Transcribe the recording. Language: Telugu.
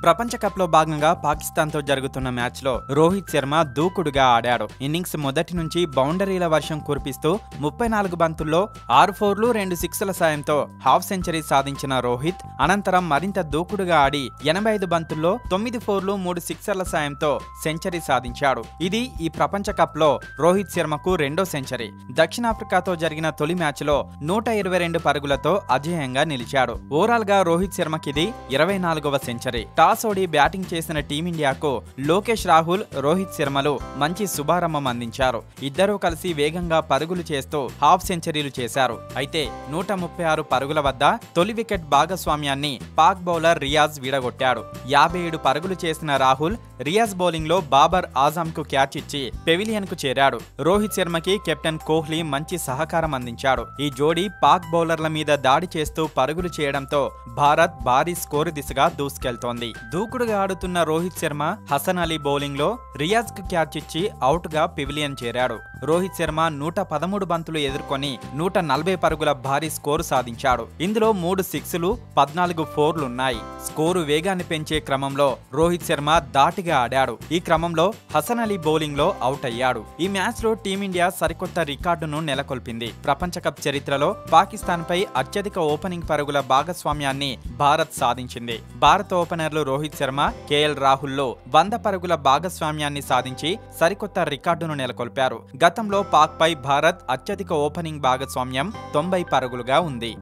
ప్రపంచ కప్ లో భాగంగా పాకిస్తాన్ తో జరుగుతున్న మ్యాచ్ లో రోహిత్ శర్మ దూకుడుగా ఆడాడు ఇన్నింగ్స్ మొదటి నుంచి బౌండరీల వర్షం కురిపిస్తూ ముప్పై నాలుగు బంతుల్లో ఆరు ఫోర్లు రెండు సిక్స్ల సాయంతో హాఫ్ సెంచరీ సాధించిన రోహిత్ అనంతరం మరింత దూకుడుగా ఆడి ఎనభై ఐదు బంతుల్లో తొమ్మిది ఫోర్లు మూడు సిక్సర్ల సాయంతో సెంచరీ సాధించాడు ఇది ఈ ప్రపంచ కప్ లో రోహిత్ శర్మకు రెండో సెంచరీ దక్షిణాఫ్రికాతో జరిగిన తొలి మ్యాచ్ లో నూట ఇరవై రెండు పరుగులతో అజేయంగా నిలిచాడు ఓవరాల్ గా రోహిత్ శర్మకిది ఇరవై నాలుగవ సెంచరీ టాస్ ఓడి బ్యాటింగ్ చేసిన టీమిండియాకు లోకేష్ రాహుల్ రోహిత్ శర్మలు మంచి శుభారంభం అందించారు ఇద్దరూ కలిసి వేగంగా పరుగులు చేస్తూ హాఫ్ సెంచరీలు చేశారు అయితే నూట ముప్పై ఆరు పరుగుల వద్ద తొలి వికెట్ భాగస్వామ్యాన్ని పాక్ బౌలర్ రియాజ్ విడగొట్టాడు యాభై ఏడు పరుగులు చేసిన రాహుల్ రియాజ్ బౌలింగ్ లో బాబర్ ఆజం కు క్యాచ్ ఇచ్చి పెవిలియన్ కు చేరాడు రోహిత్ శర్మకి కెప్టెన్ కోహ్లీ మంచి సహకారం అందించాడు ఈ జోడీ పాక్ బౌలర్ల మీద దాడి చేస్తూ పరుగులు చేయడంతో భారత్ భారీ స్కోరు దిశగా దూసుకెళ్తోంది దూకుడుగా ఆడుతున్న రోహిత్ శర్మ హసన్ అలీ బౌలింగ్ లో రియాజ్ కు క్యాచ్ ఇచ్చి అవుట్ గా పివిలియన్ చేరాడు రోహిత్ శర్మ నూట పదమూడు బంతులు ఎదుర్కొని నూట నలభై పరుగుల భారీ స్కోరు సాధించాడు ఇందులో మూడు సిక్స్లు పద్నాలుగు ఫోర్లున్నాయి స్కోరు వేగాన్ని పెంచే క్రమంలో రోహిత్ శర్మ దాటిగా ఆడాడు ఈ క్రమంలో హసన్ అలీ బౌలింగ్ లో అవుట్ అయ్యాడు ఈ మ్యాచ్ లో టీమిండియా సరికొత్త రికార్డును నెలకొల్పింది ప్రపంచ కప్ చరిత్రలో పాకిస్తాన్ పై అత్యధిక ఓపెనింగ్ పరుగుల భాగస్వామ్యాన్ని భారత్ సాధించింది భారత ఓపెనర్లు రోహిత్ శర్మ కేఎల్ రాహుల్లో వంద పరుగుల భాగస్వామ్యాన్ని సాధించి సరికొత్త రికార్డును నెలకొల్పారు గతంలో పాక్ పై భారత్ అత్యధిక ఓపెనింగ్ భాగస్వామ్యం తొంభై పరుగులుగా ఉంది